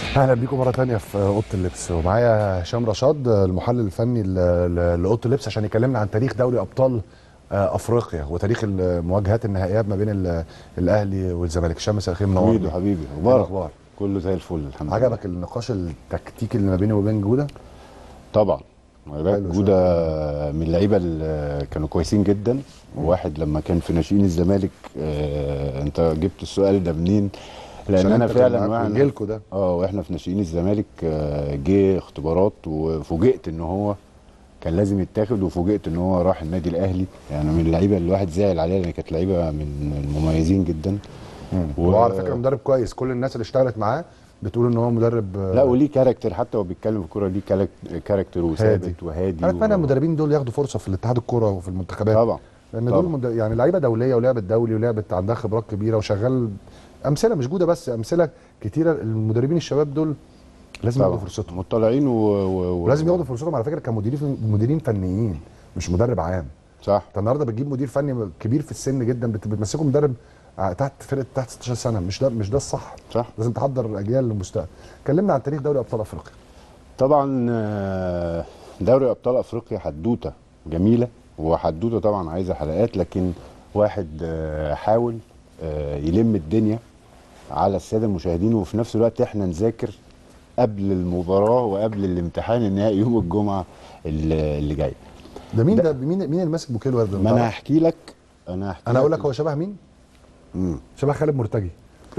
اهلا بيكم مره تانية في اوضه اللبس ومعايا هشام رشاد المحلل الفني ل- ل- لاوضه اللبس عشان يكلمنا عن تاريخ دوري ابطال آه، افريقيا وتاريخ المواجهات النهائيات ما بين ال- الاهلي والزمالك هشام مساء الخير حميدو منورني حبيبي إيه اخبارك الاخبار كله زي الفل الحمد لله عجبك النقاش التكتيكي اللي ما بيني وبين جوده طبعا خلي بالك حلو جوده من اللعيبه اللي كانوا كويسين جدا وواحد لما كان في ناشئين الزمالك آه انت جبت السؤال ده منين لان عشان انا أنت كان فعلا معاك وإحنا- جيلكوا ده. اه واحنا في ناشئين الزمالك آه، جه اختبارات وفوجئت ان هو كان لازم يتاخد وفوجئت ان هو راح النادي الاهلي يعني من اللعيبه اللي الواحد زعل عليها لان كانت لعيبه من المميزين جدا و- وهو على فكره مدرب كويس كل الناس اللي اشتغلت معاه بتقول ان هو مدرب آه، لا وليه كاركتر حتى هو بيتكلم في الكوره ليه كارك- كاركتر وثابت وهادي انا اتمنى و- المدربين دول ياخدوا فرصه في الاتحاد الكوره وفي المنتخبات طبعا لان دول طبعا. مد... يعني لعيبه دوليه ولعبت دولي ولعبت عندها خبرات كبيره وشغال امثله مش جوده بس امثله كتيره المدربين الشباب دول لازم ياخدوا طبعا فرصتهم مطلعين و... و... و... ولازم ياخدوا فرصتهم على فكره كمديرين مديرين فنيين مش مدرب عام صح انت النهارده بتجيب مدير فني كبير في السن جدا بت... بتمسكه مدرب ع- تحت فرقه تحت 16 سنه مش ده مش ده الصح صح لازم تحضر اجيال للمستقبل كلمنا عن تاريخ دوري ابطال افريقيا طبعا آه، دوري ابطال افريقيا حدوته جميله وحدوته طبعا عايزه حلقات لكن واحد آه، حاول آه، يلم الدنيا على الساده المشاهدين وفي نفس الوقت احنا نذاكر قبل المباراه وقبل الامتحان النهائي يوم الجمعه اللي اللي جاي ده مين ده- ده مين مين اللي ماسك بوكيه الورد ده ما انا تعرف؟ هحكي لك انا هحكي انا اقول لك هو شبه مين مم. شبه خالد مرتجي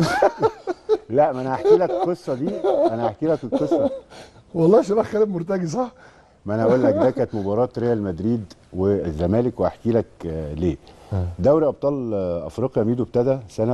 لا ما انا هحكي لك القصه دي انا هحكي لك القصه والله شبه خالد مرتجي صح ما انا اقول لك ده كانت مباراه ريال مدريد والزمالك وهحكي لك آه، ليه آه. دوري ابطال آه، افريقيا ميدو ابتدى سنه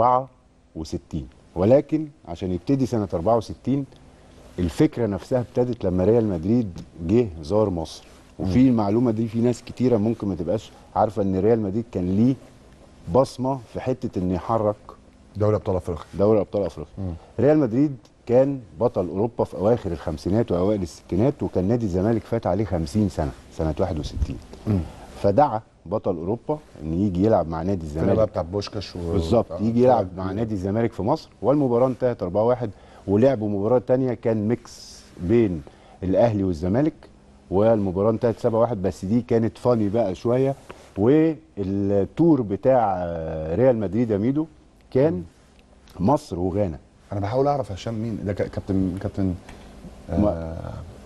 64 ولكن عشان يبتدي سنه 64 الفكره نفسها ابتدت لما ريال مدريد جه زار مصر وفي المعلومه دي في ناس كتيره ممكن ما تبقاش عارفه ان ريال مدريد كان ليه بصمه في حته انه يحرك دوري ابطال افريقيا دوري ابطال افريقيا ريال مدريد كان بطل اوروبا في اواخر الخمسينات واوائل الستينات وكان نادي الزمالك فات عليه 50 سنه سنه 61 فدعا بطل اوروبا ان يجي يلعب مع نادي الفرقه بقى الزمالك بتاع بوشكاش و... بالظبط آه، يجي يلعب فرقة مع كبيرة. نادي الزمالك في مصر والمباراه انتهت 4-1 ولعبوا مباراه تانية كان ميكس بين الاهلي والزمالك والمباراه انتهت 7-1 بس دي كانت فاني بقى شويه والتور بتاع آه، ريال مدريد يا ميدو كان مصر وغانا انا بحاول اعرف هشام مين ده ك- كابتن كابتن ما-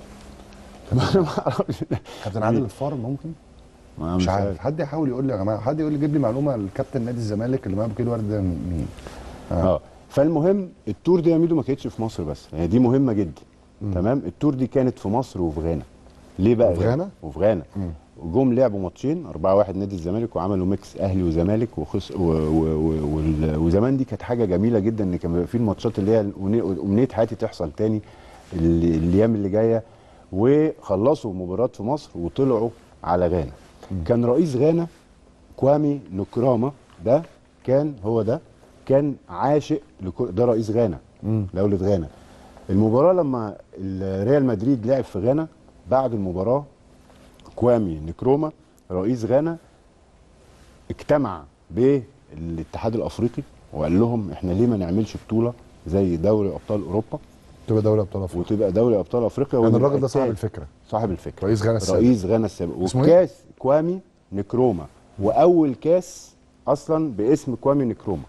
كابتن عادل الفار ممكن ما مش عارف حد يحاول يقول لي يا جماعه حد يقول لي جيب لي معلومه الكابتن نادي الزمالك اللي معاه بوكيه الورد ده مين اه فالمهم التور دي يا ميدو ما كانتش في مصر بس يعني دي مهمه جدا تمام التور دي كانت في مصر وفي غانا ليه بقى وفي غانا؟ وفي غانا جم لعبوا ماتشين 4-1 نادي الزمالك وعملوا ميكس اهلي وزمالك وخس و... و... و... وال- وزمان دي كانت حاجه جميله جدا ان كان بيبقى في الماتشات اللي هي الأمنية- امنيه حياتي تحصل تاني اللي- الايام اللي جايه وخلصوا مباراه في مصر وطلعوا على غانا كان رئيس غانا كوامي نكراما ده كان هو ده كان عاشق لكو- ده رئيس غانا دوله غانا المباراه لما ال- ريال مدريد لعب في غانا بعد المباراه كوامي نكروما رئيس غانا اجتمع بالاتحاد الافريقي وقال لهم احنا ليه ما نعملش بطوله زي دوري ابطال اوروبا تبقى دوري ابطال افريقيا وتبقى دوري ابطال افريقيا يعني ونبقى الراجل ده صاحب التالت. الفكره صاحب الفكره رئيس غانا السابق. رئيس غانا السابق اسمه إيه؟ وكاس كوامي نكروما واول كاس اصلا باسم كوامي نكروما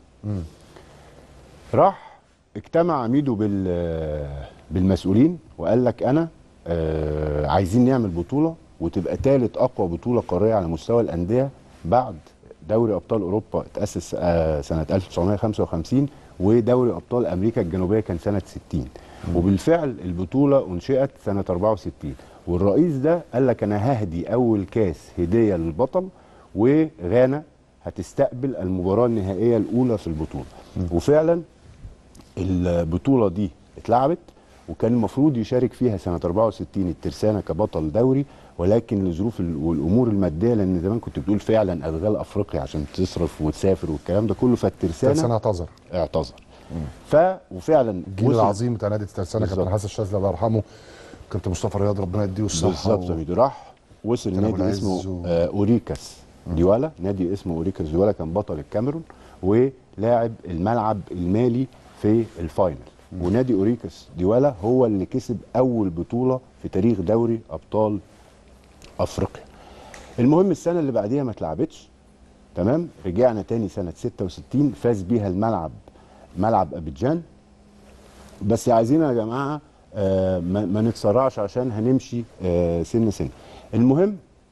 راح اجتمع ميدو بال بالمسؤولين وقال لك انا آه عايزين نعمل بطوله وتبقى ثالث اقوى بطوله قاريه على مستوى الانديه بعد دوري ابطال اوروبا اتاسس آه سنه 1955 ودوري ابطال امريكا الجنوبيه كان سنه 60 وبالفعل البطوله انشئت سنه 64 والرئيس ده قال لك انا ههدي اول كاس هديه للبطل وغانا هتستقبل المباراه النهائيه الاولى في البطوله وفعلا البطوله دي اتلعبت وكان المفروض يشارك فيها سنه 64 الترسانه كبطل دوري ولكن لظروف ال- والامور الماديه لان زمان كنت بتقول فعلا ادغال افريقيا عشان تصرف وتسافر والكلام ده كله ترسانة فالترسانه اعتذر اعتذر ف وفعلا الجيل وصل- العظيم بتاع نادي ترسانة كابتن بالظبط. حسن الشاذلي الله يرحمه كابتن مصطفى رياض ربنا يديله الصحه بالظبط يا ميدو راح وصل كان أبو نادي العز اسمه و- آه اوريكاس ديوالا نادي اسمه اوريكاس ديوالا كان بطل الكاميرون ولاعب الملعب المالي في الفاينل ونادي اوريكس ديوالا هو اللي كسب اول بطوله في تاريخ دوري ابطال افريقيا المهم السنه اللي بعديها ما اتلعبتش تمام رجعنا تاني سنه 66 فاز بيها الملعب ملعب ابيجان بس عايزين يا جماعه آه ما, ما نتسرعش عشان هنمشي آه سن سن المهم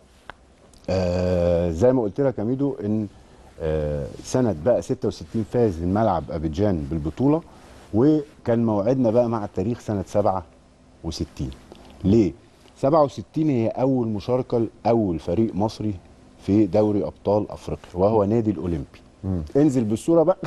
آه زي ما قلت لك يا ميدو ان آه سنه بقى 66 فاز الملعب ابيجان بالبطوله وكان موعدنا بقى مع التاريخ سنه 67 ليه 67 هي اول مشاركه لاول فريق مصري في دوري ابطال افريقيا وهو نادي الاولمبي انزل بالصوره بقى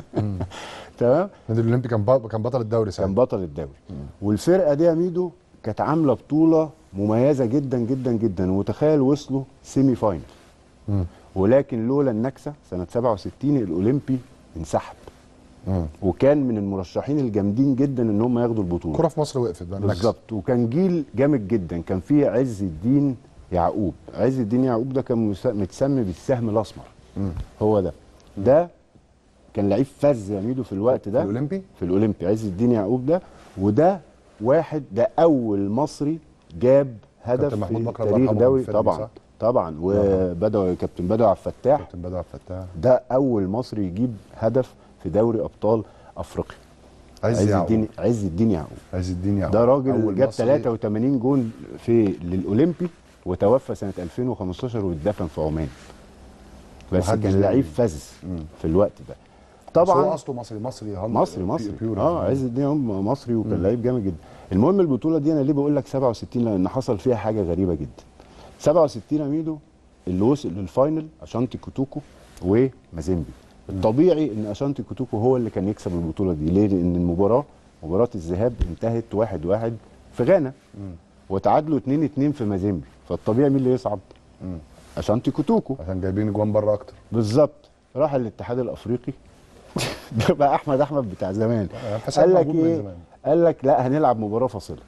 تمام النادي الاولمبي كان بط- كان بطل الدوري كان ساعتها بطل الدوري والفرقه دي يا ميدو كانت عامله بطوله مميزه جدا جدا جدا وتخيل وصلوا سيمي فاينل مم. ولكن لولا النكسه سنه 67 الاولمبي انسحب مم. وكان من المرشحين الجامدين جدا ان هم ياخدوا البطوله الكوره في مصر وقفت بقى النكسة. بالظبط وكان جيل جامد جدا كان فيه عز الدين يعقوب عز الدين يعقوب ده كان مس- متسمي بالسهم الاسمر مم. هو ده ده كان لعيب فز يا ميدو في الوقت ده الاولمبي في الاولمبي عز الدين يعقوب ده وده واحد ده اول مصري جاب هدف كابتن محمود في بكر الله تاريخ يرحمه دوري في الفيلم، طبعا صح؟ طبعا وبدوي كابتن بدوي عبد الفتاح كابتن بدر عبد الفتاح ده اول مصري يجيب هدف في دوري ابطال افريقيا عز عز يعقوب الدين عز الدين يعقوب عز الدين يعقوب ده راجل أول جاب مصري. 83 جون في للاولمبي وتوفى سنه 2015 واتدفن في عمان بس محدش كان زيه. لعيب فز مم. في الوقت ده بس هو طبعا اصله مصري مصري هل- مصري بي- مصري بيور اه يعني. عز الدين يعقوب مصري وكان لعيب جامد جدا المهم البطوله دي انا ليه بقول لك 67 لان حصل فيها حاجه غريبه جدا 67 يا ميدو اللي وصل للفاينل اشانتي كوتوكو ومازيمبي الطبيعي ان اشانتي كوتوكو هو اللي كان يكسب البطوله دي ليه لان المباراه مباراه الذهاب انتهت 1-1 واحد واحد في غانا وتعادلوا 2-2 في مازيمبي فالطبيعي مين اللي يصعد مم. اشانتي كوتوكو عشان جايبين جوان بره اكتر بالظبط راح الاتحاد الافريقي ده بقى احمد احمد بتاع زمان الحساب قال لك موجود من ايه زمان. قال لك لا هنلعب مباراه فاصله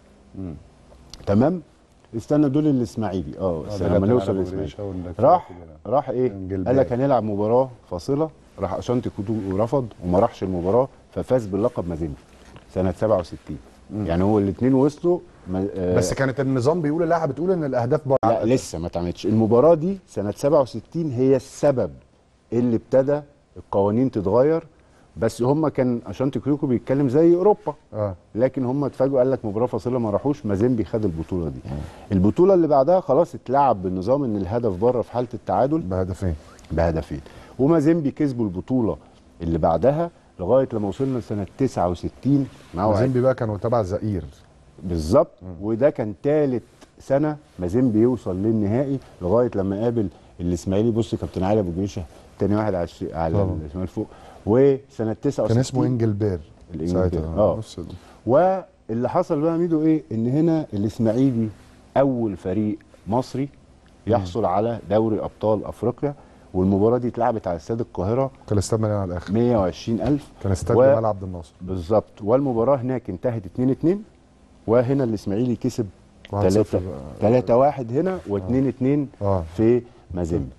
تمام استنى دول الاسماعيلي اه ده استنى لما كابتن نوصل علي للاسماعيلي جريشة والنكسة راح كده. راح ايه انجلباب. قال لك هنلعب مباراه فاصله راح اشانتي كوتو رفض وما راحش المباراه ففاز باللقب مازيمبي سنه 67 يعني هو الاثنين وصلوا ما- آه، بس كانت النظام بيقول اللائحه بتقول ان الاهداف بره لا لسه ما اتعملتش المباراه دي سنه 67 هي السبب اللي ابتدى القوانين تتغير بس هم كان عشان تكريكو بيتكلم زي اوروبا اه لكن هم اتفاجئوا قال لك مباراه فاصله ما راحوش مازيمبي خد البطوله دي البطوله اللي بعدها خلاص اتلعب بالنظام ان الهدف بره في حاله التعادل بهدفين بهدفين ومازيمبي كسبوا البطوله اللي بعدها لغايه لما وصلنا لسنه 69 معاه مازيمبي بقى كانوا تبع زئير بالظبط وده كان ثالث سنه مازيمبي يوصل للنهائي لغايه لما قابل الاسماعيلي بص كابتن علي ابو جريشه تاني واحد على الش... على طبعا. الشمال فوق وسنه 69 كان اسمه انجلبير الإنجلبير، ساعتها آه. نص ال- واللي حصل بقى ميدو ايه ان هنا الاسماعيلي اول فريق مصري يحصل على دوري ابطال افريقيا والمباراه دي اتلعبت على استاد القاهره كان الاستاد مليان على الاخر 120000 كان استاد و- جمال عبد الناصر بالظبط والمباراه هناك انتهت 2 2 وهنا الاسماعيلي كسب 1-0 3 بقى. 3 1 هنا و2 2 اه في مازيمبي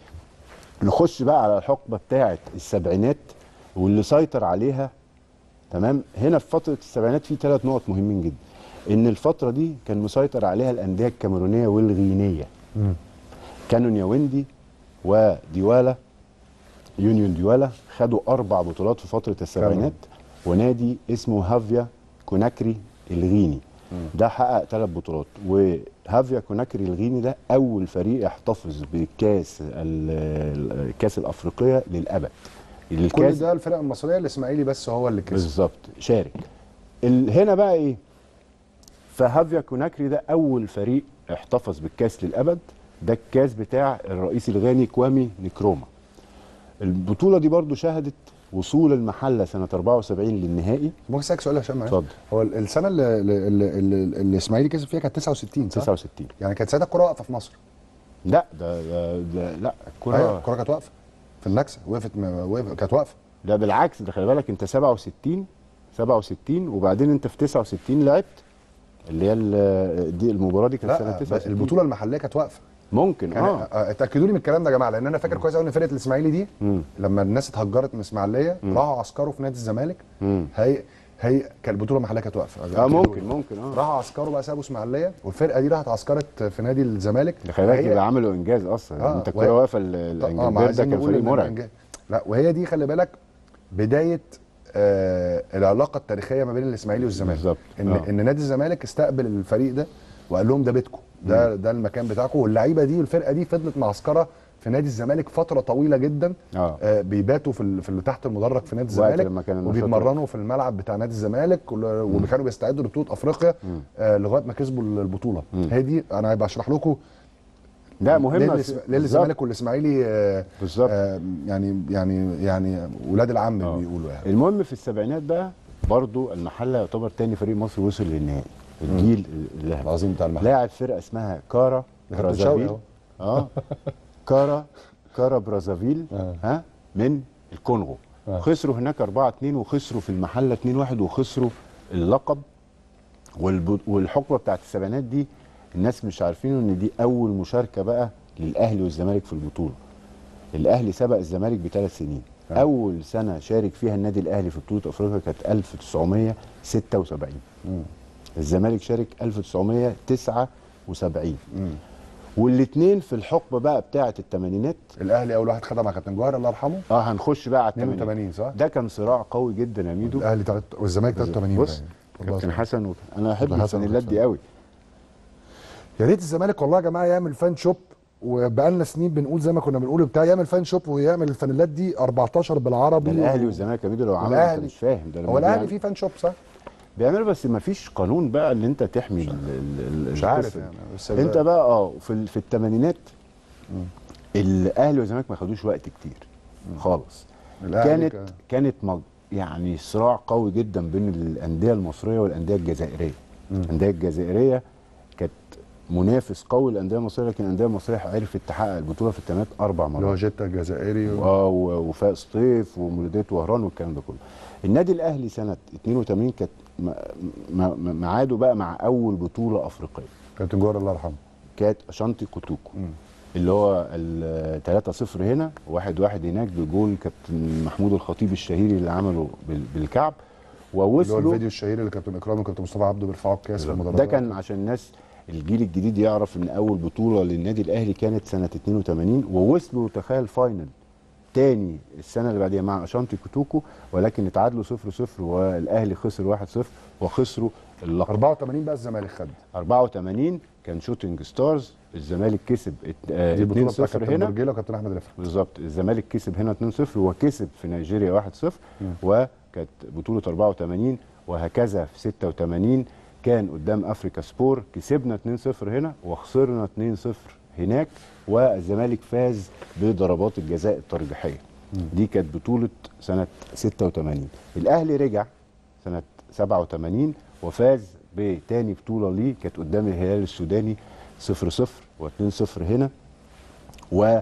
نخش بقى على الحقبه بتاعه السبعينات واللي سيطر عليها تمام هنا في فتره السبعينات في ثلاث نقط مهمين جدا ان الفتره دي كان مسيطر عليها الانديه الكاميرونيه والغينيه مم. كانون ياوندي وديوالا يونيون ديوالا خدوا اربع بطولات في فتره السبعينات ونادي اسمه هافيا كوناكري الغيني ده حقق ثلاث بطولات وهافيا كوناكري الغيني ده اول فريق يحتفظ بكاس ال- الكاس الافريقيه للابد كل الكاس ده الفرق المصريه الاسماعيلي بس هو اللي كسب بالظبط شارك ال... هنا بقى ايه فهافيا كوناكري ده اول فريق احتفظ بالكاس للابد ده الكاس بتاع الرئيس الغاني كوامي نكروما البطوله دي برضو شهدت وصول المحله سنه 74 للنهائي ممكن اسالك سؤال يا هشام معلش؟ اتفضل. هو ال- السنه اللي, اللي, اللي, اللي الاسماعيلي كسب فيها كانت 69 صح؟ 69 يعني كانت ساعتها الكوره واقفه في مصر لا ده, ده, ده لا ايوه الكره الكوره كانت واقفه في النكسه وقفت م- وقفت كانت واقفه ده بالعكس ده خلي بالك انت 67 67 وبعدين انت في 69 لعبت اللي هي ال- دي المباراه دي كانت سنه لا 69 البطوله المحليه كانت واقفه ممكن كان اه آه. اتاكدوا لي من الكلام ده يا جماعه لان انا فاكر كويس قوي ان فرقه الاسماعيلي دي مم. لما الناس اتهجرت من اسماعيليه راحوا عسكروا في نادي الزمالك مم. هي هي كان البطوله المحليه كانت واقفه اه ممكن ممكن اه راحوا عسكروا بقى سابوا اسماعيليه والفرقه دي راحت عسكرت في نادي الزمالك ده خلي بالك هي- يبقى عملوا انجاز اصلا آه، انت وهي- الكوره واقفه اه الانجلترا ما ده عايزين كان نقول فريق إن مرعب الإنجاز- لا وهي دي خلي بالك بدايه آه العلاقه التاريخيه ما بين الاسماعيلي والزمالك بالظبط. ان آه. ان نادي الزمالك استقبل الفريق ده وقال لهم ده بيتكم ده ده المكان بتاعكم واللعيبه دي والفرقه دي فضلت معسكره في نادي الزمالك فتره طويله جدا اه آه بيباتوا في ال- في اللي تحت المدرج في نادي وقت الزمالك لما كان النشاط وبيتمرنوا في الملعب بتاع نادي الزمالك وال- واللي كانوا بيستعدوا لبطوله افريقيا آه لغايه ما كسبوا البطوله هي دي انا هبقى اشرح لكم لا مهمه ليه في- الإس- ليه بالظبط. الزمالك والاسماعيلي آه بالظبط آه يعني يعني يعني ولاد العم آه. بيقولوا يعني المهم في السبعينات بقى برضو المحله يعتبر تاني فريق مصر وصل للنهائي الجيل الذهبي العظيم بتاع المحل لاعب فرقه اسمها كارا ده كابتن شوقي برازافيل أهو. اه كارا كارا برازافيل آه. ها من الكونغو آه. خسروا هناك 4 2 وخسروا في المحله 2 1 وخسروا اللقب والب... والحقبه بتاعت السبعينات دي الناس مش عارفين ان دي اول مشاركه بقى للاهلي والزمالك في البطوله الاهلي سبق الزمالك بثلاث سنين آه. اول سنه شارك فيها النادي الاهلي في بطوله افريقيا كانت 1976 مم. الزمالك شارك 1979 مم. والاثنين في الحقبه بقى بتاعه الثمانينات الاهلي اول واحد خدها مع كابتن جوهر الله يرحمه اه هنخش بقى على الثمانينات 82 صح؟ ده كان صراع قوي جدا يا ميدو الاهلي تلات والزمالك 83 بص باين. الله كابتن يرحمه. حسن و... انا احب كابتن حسن الفانيلات وكابتن دي قوي يا ريت الزمالك والله يا جماعه يعمل فان شوب وبقالنا سنين بنقول زي ما كنا بنقول بتاع يعمل فان شوب ويعمل الفانيلات دي 14 بالعربي ده الاهلي و- والزمالك يا ميدو لو عملوا انت الأهلي- مش فاهم ده لما هو الاهلي بيعمل- فيه فان شوب صح؟ بيعملوا بس ما فيش قانون بقى ان انت تحمي ال- ال- ال- مش عارف القصة دي. يعني بس انت بقى اه في ال- في الثمانينات الاهلي والزمالك ما خدوش وقت كتير خالص الأهلي كانت كان- كانت مج... يعني صراع قوي جدا بين الانديه المصريه والانديه الجزائريه الانديه الجزائريه كانت منافس قوي للانديه المصريه لكن الانديه المصريه عرفت تحقق البطوله في الثمانينات اربع اللي هو مرات جيتا الجزائري و... اه و- وفاء سطيف ومولوديه وهران والكلام ده كله النادي الاهلي سنه 82 كانت م- م- م- ميعاده بقى مع اول بطوله افريقيه كابتن جوهر الله يرحمه كانت اشانتي كوتوكو مم. اللي هو ال 3-0 هنا واحد واحد هناك بجول كابتن محمود الخطيب الشهيري اللي عمله بال- بالكعب اللي هو ووصلوا الفيديو الشهير اللي كابتن اكرام وكابتن مصطفى عبده بيرفعوا الكاس في المدرجات ده كان عشان الناس الجيل الجديد يعرف ان اول بطوله للنادي الاهلي كانت سنه 82 ووصلوا تخيل فاينل تاني السنه اللي بعديها مع اشانتي كوتوكو ولكن اتعادلوا 0-0 والاهلي خسر 1-0 وخسروا اللقب 84 بقى الزمالك خد 84 كان شوتنج ستارز الزمالك كسب ات- آه، دي البطوله 2-0 بتاع كابتن هنا برجيله وكابتن احمد رفعت بالظبط الزمالك كسب هنا 2-0 وكسب في نيجيريا 1-0 وكانت بطولة 84 وهكذا في 86 كان قدام افريكا سبور كسبنا 2-0 هنا وخسرنا 2-0 هناك والزمالك فاز بضربات الجزاء الترجيحية دي كانت بطولة سنة 86 الاهلي رجع سنة 87 وفاز بتاني بطولة ليه كانت قدام الهلال السوداني 0-0 و2-0 هنا و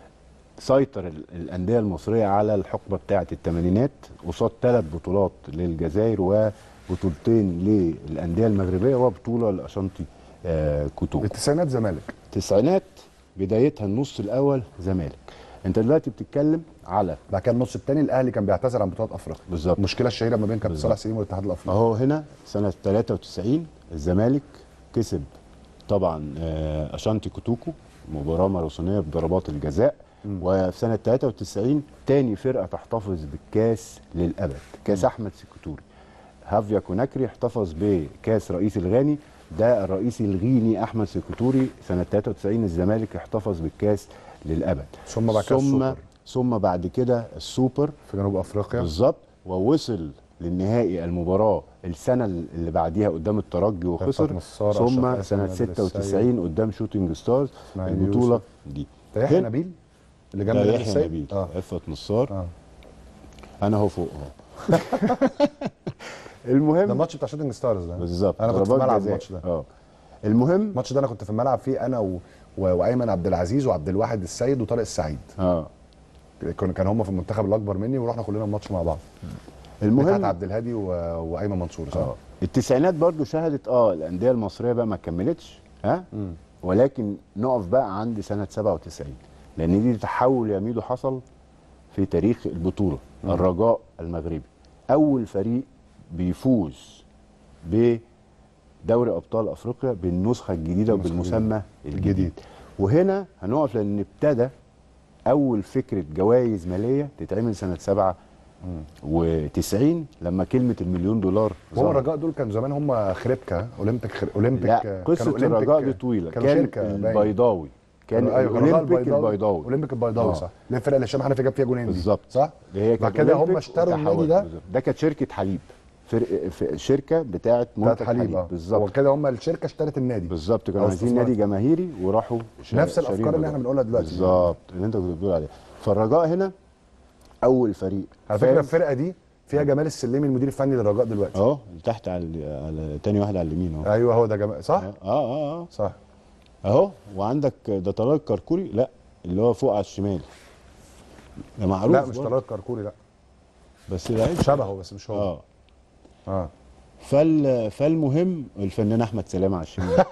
سيطر ال- الانديه المصريه على الحقبه بتاعه الثمانينات قصاد ثلاث بطولات للجزائر وبطولتين للانديه المغربيه وبطوله لاشانتي آه كوتو التسعينات زمالك التسعينات بدايتها النص الاول زمالك انت دلوقتي بتتكلم على بعد كده النص الثاني الاهلي كان بيعتذر عن بطولات افريقيا بالظبط. المشكله الشهيره ما بين كابتن بالظبط. صالح سليم والاتحاد الافريقي اهو هنا سنه 93 الزمالك كسب طبعا آه، اشانتي كوتوكو مباراه ماراثونيه بضربات الجزاء وفي سنه 93 تاني فرقه تحتفظ بالكاس للابد كاس احمد سكوتوري هافيا كوناكري احتفظ بكاس رئيس الغاني ده الرئيس الغيني احمد سكوتوري سنه 93 الزمالك احتفظ بالكاس للابد ثم بعد كده ثم السوبر. ثم بعد كده السوبر في جنوب افريقيا بالظبط ووصل للنهائي المباراه السنه اللي بعديها قدام الترجي وخسر رفعت نصار، ثم أشرف سنه حسن، نادر 96 قدام شوتنج ستارز إسماعيل البطوله يوسف. دي ده يحيى هنا- نبيل اللي جنب ده نادي يحيى السيد؟ نبيل اه عفت نصار اه انا اهو فوق اهو المهم ده الماتش بتاع شوتنج ستارز ده بالظبط انا كنت في ضربات ملعب جزاء. الماتش ده اه المهم الماتش ده انا كنت في الملعب فيه انا و... و... وايمن عبد العزيز وعبد الواحد السيد وطارق السعيد اه كان كان هم في المنتخب الاكبر مني ورحنا كلنا الماتش مع بعض مدحت المهم عبد الهادي و... وايمن منصور صح؟ اه التسعينات برضو شهدت اه الانديه المصريه بقى ما كملتش ها ولكن نقف بقى عند سنه 97 لان دي تحول يا ميدو حصل في تاريخ البطوله الرجاء المغربي اول فريق بيفوز بدوري ابطال افريقيا بالنسخه الجديده النسخة وبالمسمى الجديد الجديد. وهنا هنقف لان ابتدى اول فكره جوائز ماليه تتعمل سنه 97 لما كلمه المليون دولار هو ظهرت. الرجاء دول كان زمان هم خريبكا اولمبيك خر... اولمبيك لا كانوا قصه أولمبيك- الرجاء دي طويله كانوا كان شركة باين. البيضاوي كان أيوة، الرجاء الاولمبيك البيضاوي اولمبيك البيضاوي آه. صح اللي هي الفرقه اللي هشام حنفي جاب فيها جونين دي بالظبط. صح اللي هي بعد كانت كده هم أولمبيك اشتروا النادي وتحولت ده بالظبط. ده كانت شركه حليب فرق في شركه بتاعت بتاعت منتج حليب حليب اه هو بالظبط كده هم الشركه اشترت النادي بالظبط كانوا أو عايزين استثمار. نادي جماهيري وراحوا شا- نفس شارين الأفكار اللي الرجاء. احنا بنقولها دلوقتي. بالظبط اللي انت كنت بتقول عليه فالرجاء هنا اول فريق على فكره فاز. الفرقه دي فيها جمال السلمي المدير الفني للرجاء دلوقتي اهو تحت على على تاني واحد على اليمين اهو ايوه هو ده جمال صح اه اه اه صح اهو وعندك ده طلال كركوري لا اللي هو فوق على الشمال ده معروف لا مش برضه. طلال كركوري لا بس لعيب شبهه بس مش هو اه اه فال فالمهم الفنان احمد سلام على الشمال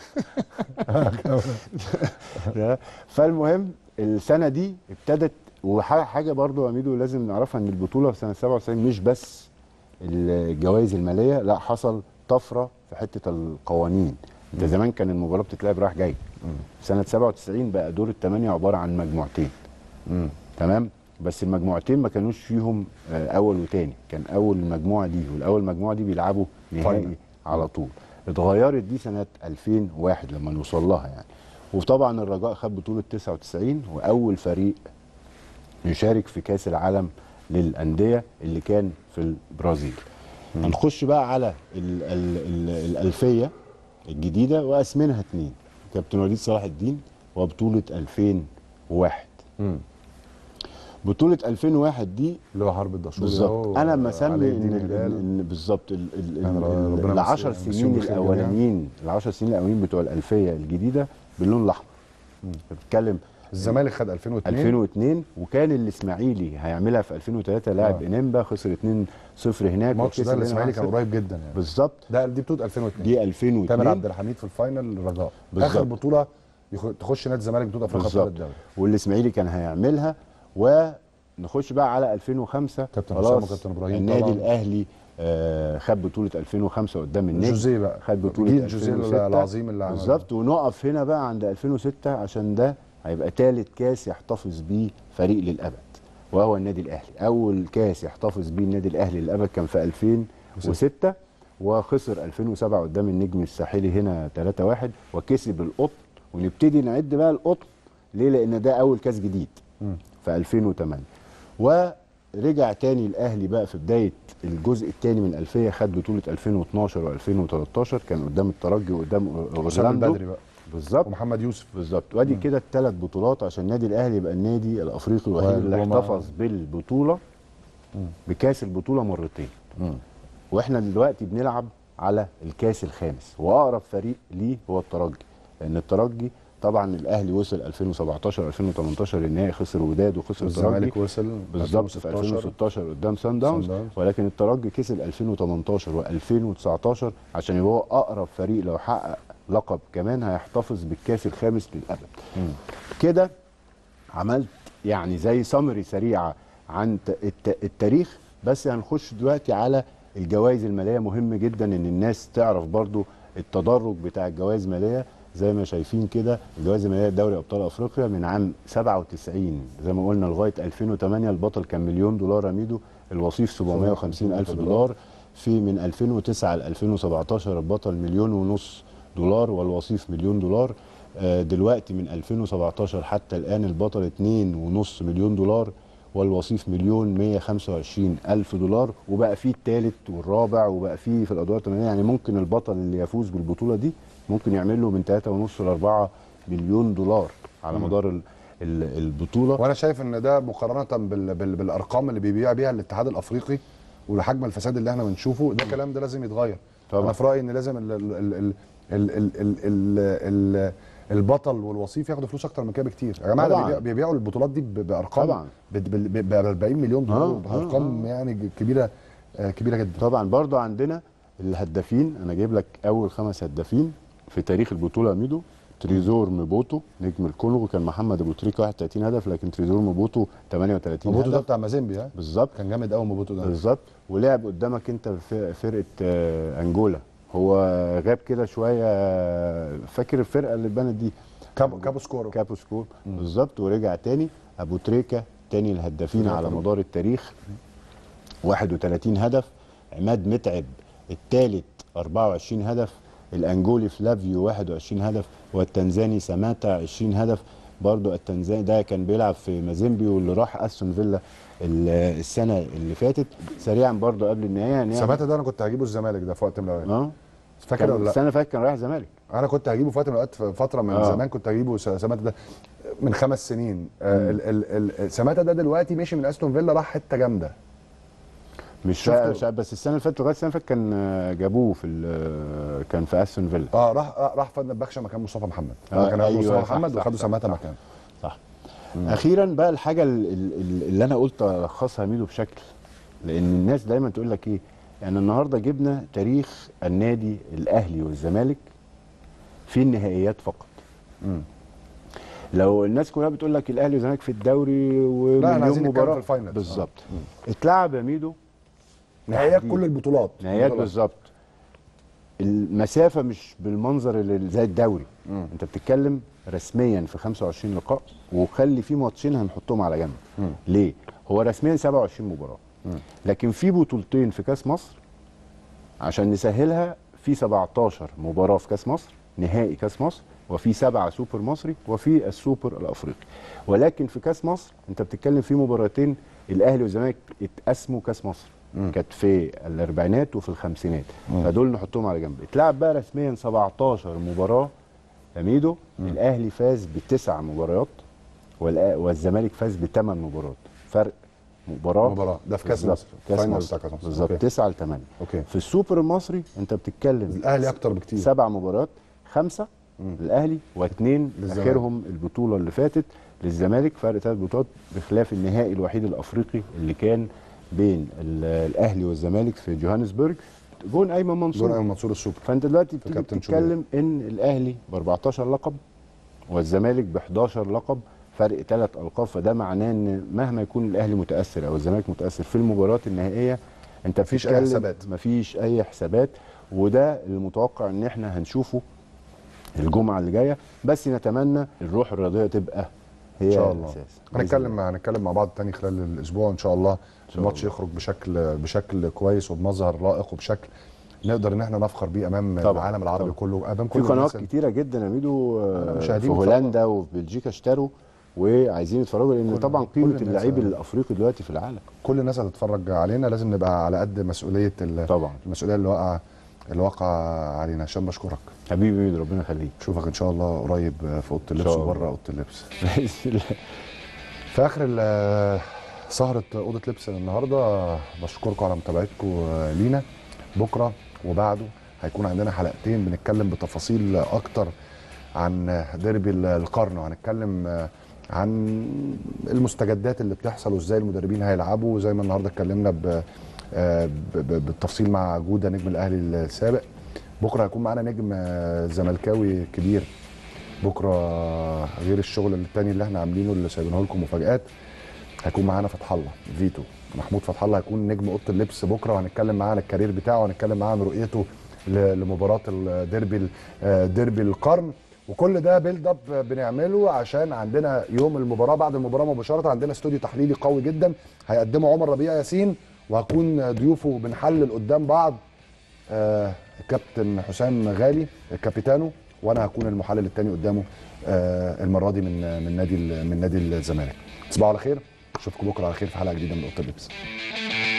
فالمهم السنه دي ابتدت وحاجه برضو يا ميدو لازم نعرفها ان البطوله في سنه 97 مش بس الجوائز الماليه لا حصل طفره في حته القوانين انت زمان كان المباراه بتتلعب رايح جاي سنه 97 بقى دور الثمانيه عباره عن مجموعتين مم. تمام بس المجموعتين ما كانوش فيهم آه، اول وتاني كان اول المجموعه دي والاول مجموعه دي بيلعبوا فاينل. نهائي على طول اتغيرت دي سنه 2001 لما نوصل لها يعني وطبعا الرجاء خد بطوله 99 واول فريق يشارك في كاس العالم للانديه اللي كان في البرازيل هنخش بقى على ال ال ال الالفيه الجديده واسمنها اتنين كابتن وليد صلاح الدين وبطوله 2001 مم. بطوله 2001 دي اللي هو حرب الدشور بالظبط انا مسمي علي ان الدين ال- هلال. ان بالظبط ال- ال- يعني ال- ربنا ال- العشر يمسيه- يمسيه سنين بالخير جميعاً. الاولانيين العشر سنين الاولانيين بتوع الالفيه الجديده باللون الاحمر بتتكلم الزمالك خد 2002 2002 وكان الاسماعيلي هيعملها في 2003 لاعب آه. انيمبا خسر 2-0 هناك الماتش ده وكسب هنا الاسماعيلي كان 1-0. قريب جدا يعني بالظبط ده دي بطوله 2002 دي 2002 تامر عبد الحميد في الفاينل الرجاء بالظبط. اخر بطوله يخ... تخش نادي الزمالك بطوله افريقيا بطوله بالظبط الدوري والاسماعيلي كان هيعملها ونخش بقى على 2005 كابتن خلاص حسام وكابتن إبراهيم النادي طبعاً. الاهلي آه خد بطوله 2005 قدام النجم جوزيه بقى خد بطوله جيل جوزيه 2006 العظيم اللي عمله. بالظبط ونقف هنا بقى عند 2006 عشان ده هيبقى ثالث كاس يحتفظ بيه فريق للابد وهو النادي الاهلي اول كاس يحتفظ بيه النادي الاهلي للابد كان في 2006 وخسر 2007 قدام النجم الساحلي هنا 3-1 وكسب القطن ونبتدي نعد بقى القطن ليه لان ده اول كاس جديد مم. في 2008 ورجع تاني الاهلي بقى في بدايه الجزء الثاني من الالفيه خد بطوله 2012 و2013 كان قدام الترجي وقدام حسام اورلاندو البدري بقى بالظبط ومحمد يوسف بالظبط وادي كده الثلاث بطولات عشان النادي الاهلي يبقى النادي الافريقي الوحيد اللي وما- احتفظ بالبطوله بكاس البطوله مرتين مم. واحنا دلوقتي بنلعب على الكاس الخامس واقرب فريق ليه هو الترجي لان الترجي طبعا الاهلي وصل 2017 2018 النهائي خسر وداد وخسر الترجي الزمالك وصل بالظبط في 2016 قدام سان داونز داونز. ولكن الترجي كسب 2018 و2019 عشان يبقى هو اقرب فريق لو حقق لقب كمان هيحتفظ بالكاس الخامس للابد كده عملت يعني زي سمري سريعه عن ت- الت- التاريخ بس هنخش دلوقتي على الجوائز الماليه مهم جدا ان الناس تعرف برضو التدرج بتاع الجوائز الماليه زي ما شايفين كده الجوائز الماليه لدوري ابطال افريقيا من عام 97 زي ما قلنا لغايه 2008 البطل كان مليون دولار اميدو الوصيف 750 الف دولار في من 2009 ل 2017 البطل مليون ونص دولار والوصيف مليون دولار آه، دلوقتي من 2017 حتى الان البطل 2.5 مليون دولار والوصيف مليون 125 الف دولار وبقى فيه الثالث والرابع وبقى فيه في الادوار الثمانيه يعني ممكن البطل اللي يفوز بالبطوله دي ممكن يعمل له من 3.5 ل 4 مليون دولار على مدار ال- ال- البطوله وانا شايف ان ده مقارنه بال... بال... بالارقام اللي بيبيع بيها الاتحاد الافريقي ولحجم الفساد اللي احنا بنشوفه ده الكلام ده لازم يتغير طبعا. انا في رايي ان لازم ال... ال... ال... ال... ال... ال... ال... ال... ال... البطل والوصيف ياخدوا فلوس اكتر من كده بكتير يا جماعه ده طبعاً. بيبيع- بيبيعوا البطولات دي ب... بارقام طبعاً. ب 40 مليون دولار آه، آه، ارقام يعني كبيره آه، كبيره جدا طبعا برضو عندنا الهدافين انا جايب لك اول خمس هدافين في تاريخ البطوله يا ميدو تريزور مبوتو نجم الكونغو كان محمد ابو تريكه 31 هدف لكن تريزور مبوتو 38 موبوتو ده هدف بتاع مازيمبي ها بالظبط كان جامد قوي موبوتو ده بالظبط ولعب قدامك انت في فرقه آه، انجولا هو غاب كده شويه آه، فاكر الفرقه اللي اتبنت دي كابو كابو سكورو كابو سكور بالظبط ورجع تاني ابو تريكه تاني الهدافين على مدار التاريخ 31 هدف عماد متعب الثالث 24 هدف الانجولي فلافيو 21 هدف والتنزاني سماتا 20 هدف برضو التنزاني ده كان بيلعب في مازيمبي واللي راح استون فيلا ال- السنه اللي فاتت سريعا برضو قبل النهايه يعني سماتا ده انا كنت هجيبه الزمالك ده في وقت من الاوقات اه فاكر كان ولا لا السنه اللي فاتت كان رايح زمالك انا كنت هجيبه في وقت من الاوقات في فتره من آه. زمان كنت هجيبه س- سماتا ده من خمس سنين آه، ال- ال- ال- سماتا ده دلوقتي مشي من استون فيلا راح حته جامده مش شفته؟ مش عارف، بس السنه اللي فاتت لغايه السنه اللي فاتت كان آه، جابوه في ال- كان في استون فيلا اه راح آه راح فضل بخشه مكان مصطفى محمد آه، آه كان أيوة، أيوة مصطفى صح، محمد صح، وخدوا صح، سماتا صح. مكانه صح اخيرا بقى الحاجه ال- ال- ال- اللي انا قلت الخصها ميدو بشكل لان الناس دايما تقول لك ايه يعني النهارده جبنا تاريخ النادي الاهلي والزمالك في النهائيات فقط مم. لو الناس كلها بتقول لك الاهلي والزمالك في الدوري لا، ومليون احنا عايزين نتكلم مباراه في الفاينلز. بالظبط اتلعب يا ميدو نهائيات تحديد. كل البطولات نهائيات بطولات. بالظبط المسافه مش بالمنظر اللي زي الدوري مم. انت بتتكلم رسميا في 25 لقاء وخلي في ماتشين هنحطهم على جنب مم. ليه هو رسميا 27 مباراه مم. لكن في بطولتين في كاس مصر عشان نسهلها في 17 مباراه في كاس مصر نهائي كاس مصر وفي سبعه سوبر مصري وفي السوبر الافريقي ولكن في كاس مصر انت بتتكلم في مباراتين الاهلي والزمالك اتقسموا كاس مصر مم. كانت في الاربعينات وفي الخمسينات مم. فدول نحطهم على جنب اتلعب بقى رسميا 17 مباراه يا ميدو الاهلي فاز بتسع مباريات والأ- والزمالك فاز بثمان مباريات فرق مباراه مباراة. ده في كاس بالظبط. مصر. كاس فاينل مصر بتاع كاس مصر. بالظبط أوكي. 9 ل 8 اوكي في السوبر المصري انت بتتكلم الاهلي اكتر بكتير سبع مباريات خمسه للاهلي واثنين للزمالك. اخرهم البطوله اللي فاتت للزمالك فرق ثلاث بطولات بخلاف النهائي الوحيد الافريقي اللي كان بين ال- الاهلي والزمالك في جوهانسبرج جون ايمن منصور دول ايمن منصور السوبر فانت دلوقتي بتيجي كابتن بتتكلم ان الاهلي ب 14 لقب والزمالك ب 11 لقب فرق ثلاث القاب فده معناه ان مهما يكون الاهلي متاثر او الزمالك متاثر في المباريات النهائيه انت مفيش أي بتتكلم- حسابات. مفيش اي حسابات وده المتوقع ان احنا هنشوفه الجمعه اللي جايه بس نتمنى الروح الرياضيه تبقى هي ان شاء الله الاساس هنتكلم هنتكلم مع بعض تاني خلال الاسبوع ان شاء الله شاء الماتش الله. يخرج بشكل بشكل كويس وبمظهر لائق وبشكل نقدر ان احنا نفخر بيه امام طبعاً، العالم العربي طبعاً. كله امام في كل قنوات الناس كتيره جدا يا ميدو آه، في مشاهدين هولندا وفي بلجيكا اشتروا وعايزين يتفرجوا لان كل- طبعا كل قيمه الناس اللعيب آه. الافريقي دلوقتي في العالم كل الناس هتتفرج علينا لازم نبقى على قد مسؤوليه ال- طبعا المسؤوليه اللي واقعه اللي واقعه علينا هشام بشكرك حبيبي ميدو ربنا يخليك اشوفك ان شاء الله قريب في اوضه اللبس شاء الله. وبره اوضه اللبس باذن الله في اخر ال- سهره اوضه لبس النهارده بشكركم على متابعتكم لينا بكره وبعده هيكون عندنا حلقتين بنتكلم بتفاصيل اكتر عن ديربي القرن وهنتكلم عن المستجدات اللي بتحصل وازاي المدربين هيلعبوا زي ما النهارده اتكلمنا ب- ب- ب- بالتفصيل مع جوده نجم الاهلي السابق بكره هيكون معانا نجم زملكاوي كبير بكره غير الشغل التاني اللي احنا عاملينه اللي سايبينه لكم مفاجات هيكون معانا فتح الله فيتو محمود فتح الله هيكون نجم اوضه اللبس بكره وهنتكلم معاه عن الكارير بتاعه وهنتكلم معاه عن رؤيته ل- لمباراه الديربي ال- آه، ديربي القرن وكل ده بيلد اب بنعمله عشان عندنا يوم المباراه بعد المباراه مباشره عندنا استوديو تحليلي قوي جدا هيقدمه عمر ربيع ياسين وهكون ضيوفه بنحلل قدام بعض آه، الكابتن حسام غالي كابيتانو وانا هكون المحلل الثاني قدامه آه، المره دي من من نادي ال- من نادي الزمالك تصبحوا على خير اشوفكم بكره على خير في حلقه جديده من اوضه اللبس